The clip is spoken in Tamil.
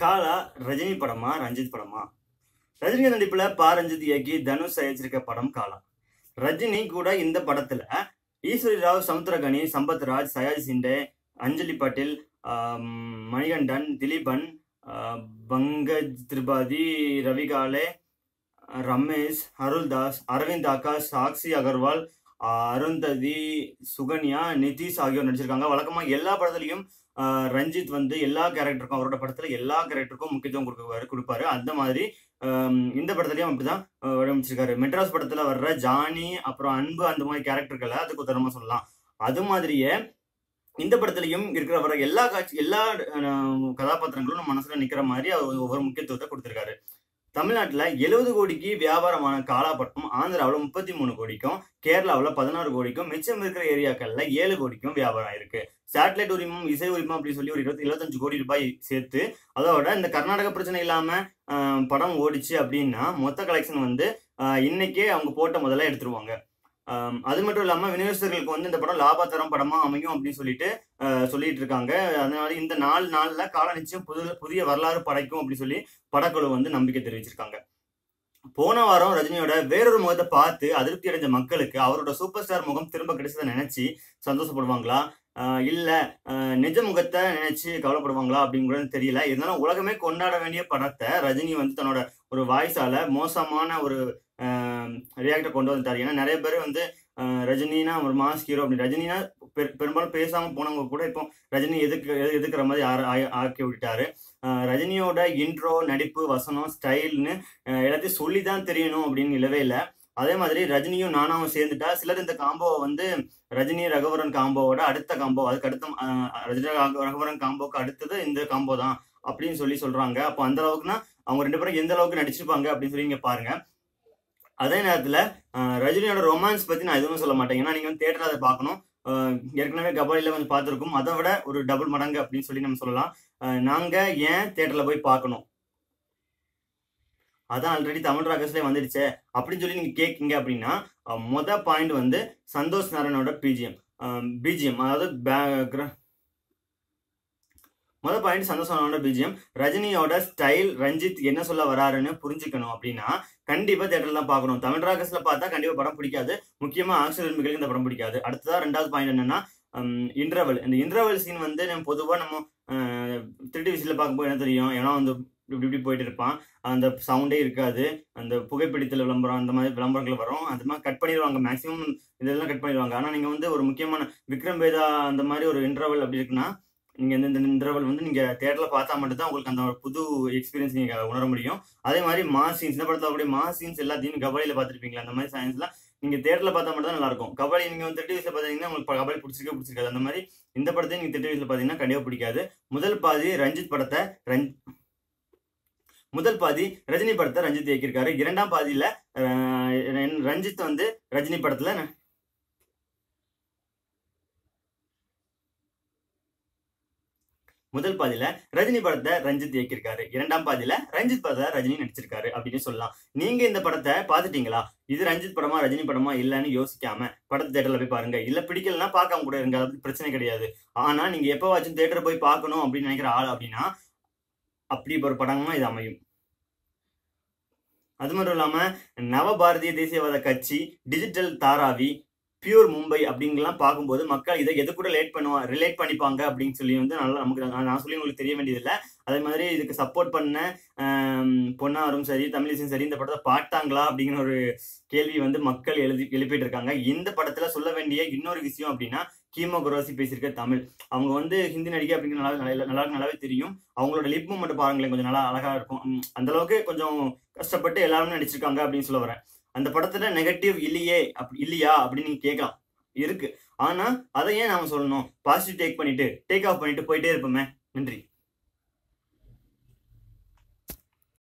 காலா ரஜினி படமா ரஞ்சித் படமா ரஜினிகாந்த் நடிப்புல பா ரஞ்சித் இயக்கி தனுஷ் தயாரிச்சிருக்க படம் காலா ரஜினி கூட இந்த படத்துல ஈஸ்வரி ராவ் சமுத்திரகனி சம்பத் ராஜ் சயாஜ் சிண்டே அஞ்சலி பட்டேல் ஆம், மணிகண்டன் திலீபன் ஆ, பங்கஜ் திரிபாதி ரவிகாலே ரமேஷ் அருள்தாஸ் அரவிந்த் ஆகாஷ் சாக்ஷி அகர்வால் ஆ, அருந்ததி சுகன்யா நிதிஷ் ஆகியோர் நடிச்சிருக்காங்க வழக்கமா எல்லா படத்துலையும் ஆ, ரஞ்சித் வந்து எல்லா கேரக்டருக்கும் அவரோட படத்துல எல்லா கேரக்டருக்கும் முக்கியத்துவம் கொடுக்குவாரு கொடுப்பாரு அந்த மாதிரி ஆம், இந்த படத்துலயும் அப்படிதான் ஆ, வடிவமைச்சிருக்காரு மெட்ராஸ் படத்துல வர்ற ஜானி அப்புறம் அன்பு அந்த மாதிரி கேரக்டர்களை அதுக்கு உதாரணமா சொல்லலாம் அது மாதிரியே இந்த படத்துலயும் இருக்கிற வர எல்லா காட்சி எல்லா அஹ், கதாபாத்திரங்களும் நம்ம மனசுல நிக்கிற மாதிரி அவர் ஒவ்வொரு முக்கியத்துவத்தை கொடுத்திருக்காரு தமிழ்நாட்டுல எழுபது கோடிக்கு வியாபாரமான காலாப்பட்டம் ஆந்திராவில் முப்பத்தி மூணு கோடிக்கும் கேரளாவில் பதினாறு கோடிக்கும் மிச்சம் இருக்கிற ஏரியாக்கள்ல ஏழு கோடிக்கும் வியாபாரம் இருக்கு சேட்டலைட் உரிமம் இசை உரிமம் அப்படின்னு சொல்லி ஒரு இருபத்தி இருபத்தஞ்சு கோடி ரூபாய் சேர்த்து அதோட இந்த கர்நாடக பிரச்சனை இல்லாம அஹ், படம் ஓடிச்சு அப்படின்னா மொத்த கலெக்ஷன் வந்து அஹ், இன்னைக்கே அவங்க போட்ட முதல்ல எடுத்துருவாங்க ஆம், அது மட்டும் இல்லாம விநியோகஸ்தர்களுக்கு வந்து இந்த படம் லாபத்தரம் படமா அமையும் அப்படின்னு சொல்லிட்டு அஹ், சொல்லிட்டு இருக்காங்க அதனால இந்த நாலு நாள்ல கால நிச்சயம் புது புதிய வரலாறு படைக்கும் அப்படின்னு சொல்லி படக்குழு வந்து நம்பிக்கை தெரிவிச்சிருக்காங்க போன வாரம் ரஜினியோட வேறொரு முகத்தை பார்த்து அதிருப்தி அடைஞ்ச மக்களுக்கு அவரோட சூப்பர் ஸ்டார் முகம் திரும்ப கிடைச்சதை நினைச்சு சந்தோஷப்படுவாங்களா ஆஹ் இல்ல ஆஹ் நிஜ முகத்தை நினைச்சு கவலைப்படுவாங்களா அப்படிங்கிறது தெரியல இருந்தாலும் உலகமே கொண்டாட வேண்டிய படத்தை ரஜினி வந்து தன்னோட ஒரு வாய்ஸால மோசமான ஒரு ரியாக்டை கொண்டு வந்துட்டாரு ஏன்னா நிறைய பேர் வந்து ஆஹ் ரஜினினா ஒரு மாஸ் ஹீரோ அப்படி ரஜினினா பெரு- பெரும்பாலும் பேசாம போனவங்க கூட இப்போ ரஜினி எதுக்கு எது- எதுக்குற மாதிரி ஆர- ஆ- ஆக்கி விட்டாரு ஆஹ் ரஜினியோட இன்ட்ரோ நடிப்பு வசனம் ஸ்டைல்னு எல்லாத்தையும் சொல்லி தான் தெரியணும் அப்படின்னு இல்லவே இல்லை அதே மாதிரி ரஜினியும் நானாவும் சேர்ந்துட்டா சிலர் இந்த காம்போவை வந்து ரஜினி ரகுவரன் காம்போவோட அடுத்த காம்போ அதுக்கு அடுத்த ஆஹ் ரஜினி ரகு- ரகுவரன் காம்போக்கு அடுத்தது இந்த காம்போ தான் அப்படின்னு சொல்லி சொல்றாங்க அப்போ அந்த அளவுக்குனா அவங்க ரெண்டு பேரும் எந்த அளவுக்கு நடிச்சிருப்பாங்க அப்படின்னு சொல்லி நீங்க பாருங்க அதே நேரத்துல ஆஹ் ரஜினியோட ரொமான்ஸ் பத்தி நான் எதுவும் சொல்ல மாட்டேன் ஏன்னா நீங்க வந்து தேட்டர்ல அதை பார்க்கணும் ஆஹ் ஏற்கனவே கபாலில கொஞ்சம் பார்த்துருக்கோம் அதை விட ஒரு டபுள் மடங்கு அப்படின்னு சொல்லி நம்ம சொல்லலாம் ஆஹ் நாங்க ஏன் தேட்டர்ல போய் பார்க்கணும் அதான் ஆல்ரெடி தமிழ் ராகஸ்லேயே வந்துடுச்சே அப்படின்னு சொல்லி நீங்க கேட்கீங்க அப்படின்னா அஹ் மொத பாயிண்ட் வந்து சந்தோஷ் நாராயணோட பிஜிஎம் பிஜிஎம் அதாவது backgra- மொத பாயிண்ட் சந்தோஷ் நாராயணோட பிஜிஎம் ரஜினியோட ஸ்டைல் ரஞ்சித் என்ன சொல்ல வராருன்னு புரிஞ்சுக்கணும் அப்படின்னா கண்டிப்பா தேட்டர்ல தான் பார்க்கணும் தமிழ் ராகஸ்ல பார்த்தா கண்டிப்பா படம் பிடிக்காது முக்கியமா ஆக்ஷன் விரும்பிகளுக்கு இந்த படம் பிடிக்காது அடுத்ததா ரெண்டாவது பாயிண்ட் என்னன்னா இன்டர்வல் இந்த இன்டர்வல் சீன் வந்து நம்ம பொதுவாக நம்ம திருட்டி விசில பார்க்கும்போது என்ன தெரியும் ஏன்னா வந்து இப்படி இப்படி போயிட்டு இருப்பான் அந்த சவுண்டே இருக்காது அந்த புகைப்பிடித்தல் விளம்பரம் அந்த மாதிரி விளம்பரங்கள் வரும் அது மாதிரி கட் பண்ணிடுவாங்க மேக்ஸிமம் இதெல்லாம் கட் பண்ணிடுவாங்க ஆனால் நீங்கள் வந்து ஒரு முக்கியமான விக்ரம் வேதா அந்த மாதிரி ஒரு இன்டர்வல் அப்படி இருக்குன்னா நீங்கள் இந்த இந்த இன்டர்வல் வந்து நீங்கள் தேட்டரில் பார்த்தா மட்டும்தான் உங்களுக்கு அந்த ஒரு புது எக்ஸ்பீரியன்ஸ் நீங்கள் உணர முடியும் அதே மாதிரி மாஸ் சீன்ஸ் இந்த படத்தில் கூடிய மாஸ் சீன்ஸ் எல்லாத்தையும் கபடியில் பார்த்துருப்பீங்களா அந்த மாதிரி சயின்ஸ்லாம் நீங்கள் தேட்டரில் பார்த்தா மட்டும் தான் நல்லா இருக்கும் கபடி நீங்கள் வந்து திருட்டி வயசில் பார்த்தீங்கன்னா உங்களுக்கு கபடி பிடிச்சிருக்கே பிடிச்சிருக்காது அந்த மாதிரி இந்த படத்தையும் நீங்கள் திருட்டி வயசில் பார்த்தீங்கன்னா கண்டிப்பாக பிடிக்காது முதல் பாதி ரஞ்சித் படத்தை ரஞ்ச் முதல் பாதி ரஜினி படத்தை ரஞ்சித் இயக்கியிருக்காரு இரண்டாம் பாதியில அஹ், ரஞ்சித் வந்து ரஜினி படத்துல முதல் பாதியில ரஜினி படத்தை ரஞ்சித் இயக்கியிருக்காரு இரண்டாம் பாதியில ரஞ்சித் படத்தை ரஜினி நடிச்சிருக்காரு அப்படின்னு சொல்லலாம் நீங்க இந்த படத்தை பார்த்துட்டீங்களா இது ரஞ்சித் படமா ரஜினி படமா இல்லைன்னு யோசிக்காம படத்தை தேட்டர்ல போய் பாருங்க இல்ல பிடிக்கலன்னா பார்க்காம கூட இருங்க அது பிரச்சனை கிடையாது ஆனா நீங்க எப்பவாச்சும் தேட்டர் போய் பார்க்கணும் அப்படின்னு நினைக்கிற ஆள் அப்படின்னா அப்படி ஒரு படமா இது அமையும் அது மட்டும் இல்லாம நவ பாரதிய தேசியவாத கட்சி டிஜிட்டல் தாராவி பியூர் மும்பை அப்படிங்கலாம் பார்க்கும்போது மக்கள் இதை எது கூட லேட் பண்ணுவா ரிலேட் பண்ணிப்பாங்க அப்படின்னு சொல்லி வந்து நல்லா நமக்கு நான் நான் சொல்லி உங்களுக்கு தெரிய வேண்டியதில்லை அதே மாதிரி இதுக்கு சப்போர்ட் பண்ண ஆம், பொன்னாரும் சரி தமிழிசையும் சரி இந்த படத்தை பார்த்தாங்களா அப்படிங்கிற ஒரு கேள்வி வந்து மக்கள் எழுதி எழுப்பிட்டு இருக்காங்க இந்த படத்துல சொல்ல வேண்டிய இன்னொரு விஷயம் அப்படின்னா கீமோ குரோசி பேசியிருக்க தமிழ் அவங்க வந்து ஹிந்தி நடிகை அப்படிங்கிற நல்லா நல்லா நல்லா நல்லாவே தெரியும் அவங்களோட லிப் மட்டும் பாருங்களேன் கொஞ்சம் நல்லா அழகா இருக்கும் உம், அந்த அளவுக்கு கொஞ்சம் கஷ்டப்பட்டு எல்லாருமே நடிச்சிருக்காங்க அப்படின்னு சொல்ல வரேன் அந்த படத்துல நெகட்டிவ் இல்லையே அப்படி இல்லையா அப்படின்னு நீங்க கேட்கலாம் இருக்கு ஆனா அதை ஏன் நாம சொல்லணும் பாசிட்டிவ் டேக் பண்ணிட்டு டேக் ஆஃப் பண்ணிட்டு போயிட்டே இருப்போமே நன்றி